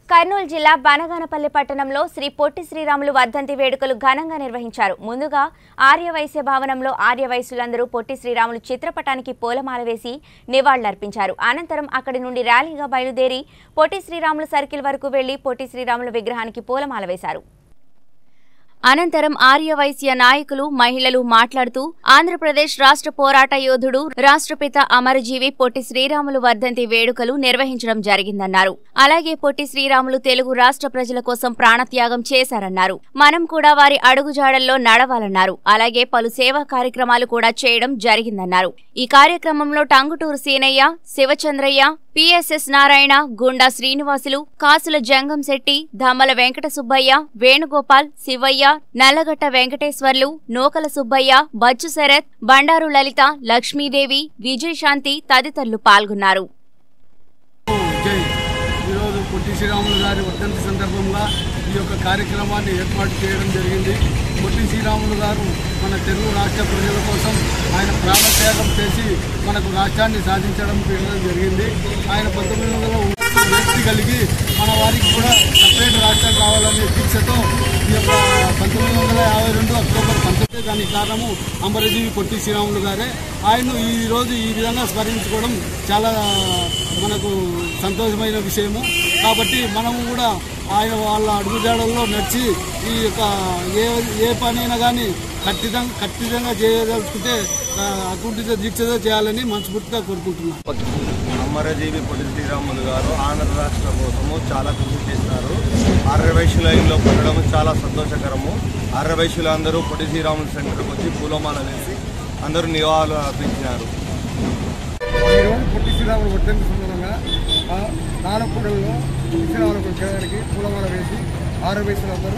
కర్నూలు జిల్లా బనగానపల్లి పట్టణంలో శ్రీ పొట్టి శ్రీరాములు వర్ధంతి వేడుకలు ఘనంగా నిర్వహించారు ముందుగా ఆర్యవైశ్య భవనంలో ఆర్యవైశ్యులందరూ పొట్టి శ్రీరాములు చిత్రపటానికి పూలమాల వేసి నివాళులర్పించారు అనంతరం అక్కడి నుండి ర్యాలీగా బయలుదేరి పొట్టి శ్రీరాములు సర్కిల్ వరకు వెళ్లి పొట్టి శ్రీరాములు విగ్రహానికి పూలమాల వేశారు అనంతరం ఆర్యవైశ్య నాయకులు మహిళలు మాట్లాడుతూ ఆంధ్రప్రదేశ్ రాష్ట్ర పోరాట యోధుడు రాష్ట్రపిత అమరజీవి పొట్టి శ్రీరాములు వర్ధంతి వేడుకలు నిర్వహించడం జరిగిందన్నారు అలాగే పొట్టి శ్రీరాములు తెలుగు రాష్ట్ర ప్రజల కోసం ప్రాణత్యాగం చేశారన్నారు మనం కూడా వారి అడుగుజాడల్లో నడవాలన్నారు అలాగే పలు సేవా కార్యక్రమాలు కూడా చేయడం జరిగిందన్నారు ఈ కార్యక్రమంలో టంగుటూరు సీనయ్య శివచంద్రయ్య పిఎస్ఎస్ నారాయణ గుండా శ్రీనివాసులు కాసుల జంగం శెట్టి ధమ్మల వెంకట సుబ్బయ్య వేణుగోపాల్ శివయ్య నల్లగట్ట వెంకటేశ్వర్లు నూకల సుబ్బయ్య బచ్చు శరత్ బండారు లలిత లక్ష్మీదేవి విజయశాంతి తదితరులు పాల్గొన్నారు జై ఈరోజు పొట్టి శ్రీరాములు గారి వర్ధంతి సందర్భంగా ఈ యొక్క కార్యక్రమాన్ని ఏర్పాటు చేయడం జరిగింది పొట్టి శ్రీరాములు గారు మన తెలుగు రాష్ట్ర ప్రజల కోసం ఆయన ప్రాణత్యాగం చేసి మనకు రాష్ట్రాన్ని సాధించడం చేయడం జరిగింది ఆయన పంతొమ్మిది వందల వ్యక్తి కలిగి మన వారికి కూడా సపరేట్ రాష్ట్రం కావాలనే దీక్షతో ఈ యొక్క పంతొమ్మిది వందల యాభై రెండు అక్టోబర్ పంతొమ్మిది దానికి కారణము అమరజీవి పొట్టి శ్రీరాములు గారే ఆయన ఈ రోజు ఈ విధంగా స్మరించుకోవడం చాలా మనకు సంతోషమైన విషయము కాబట్టి మనము కూడా ఆయన వాళ్ళ అడుగుజాడల్లో నడిచి ఈ యొక్క ఏ ఏ పనైనా కానీ ఖచ్చితంగా ఖచ్చితంగా చేయదలుచుకుంటే ఆ, అకుంఠిత దీక్షతో చేయాలని మనస్ఫూర్తిగా కోరుకుంటున్నాను అమరజీవి పొట్టి శ్రీరాములు గారు ఆంధ్ర రాష్ట్ర కోసము చాలా కృషి చేసినారు ఆర్యవైశ్య లైన్లో పుట్టడం చాలా సంతోషకరము ఆర్యవైశ్యులు అందరూ పొట్టి శ్రీరాములు సెంటర్కి వచ్చి పూలమాల వేసి అందరూ నివాళులు అర్పించినారు ఈరోజు పొట్టి శ్రీరాములు వర్ధంతి సందర్భంగా ఆ నానకూడల్లో పొట్టి శ్రీరాములు విగ్రహానికి పూలమాల వేసి ఆరు వయసులందరూ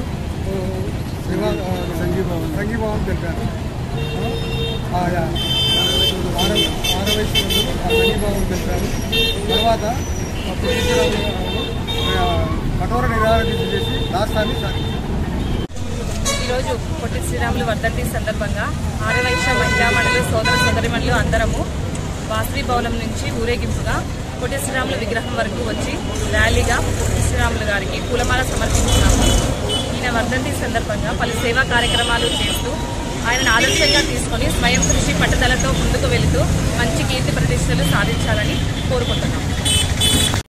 సంఘీభావం సంఘీభావం తెలిపారు ఆ, ఆ, ఆరు ఆరు వయసులందరూ ఆ సంఘీభావం తెలిపారు తర్వాత ఆ పొట్టి శ్రీరాములు ఆ, కఠోర నిరాహార దీక్ష చేసి రాష్ట్రాన్ని సాధించారు ఈరోజు పొట్టి శ్రీరాములు వర్ధంతి సందర్భంగా ఆరవైశ్య మహిళా మండలి సోదర సోదరిమణులు అందరము వాసవి భవనం నుంచి ఊరేగింపుగా పొట్టి శ్రీరాములు విగ్రహం వరకు వచ్చి ర్యాలీగా పొట్టి శ్రీరాములు గారికి పూలమాల సమర్పించినాము ఈయన వర్ధంతి సందర్భంగా పలు సేవా కార్యక్రమాలు చేస్తూ ఆయనను ఆదర్శంగా తీసుకొని స్వయం కృషి పట్టుదలతో ముందుకు వెళుతూ మంచి కీర్తి ప్రతిష్టలు సాధించాలని కోరుకుంటున్నాము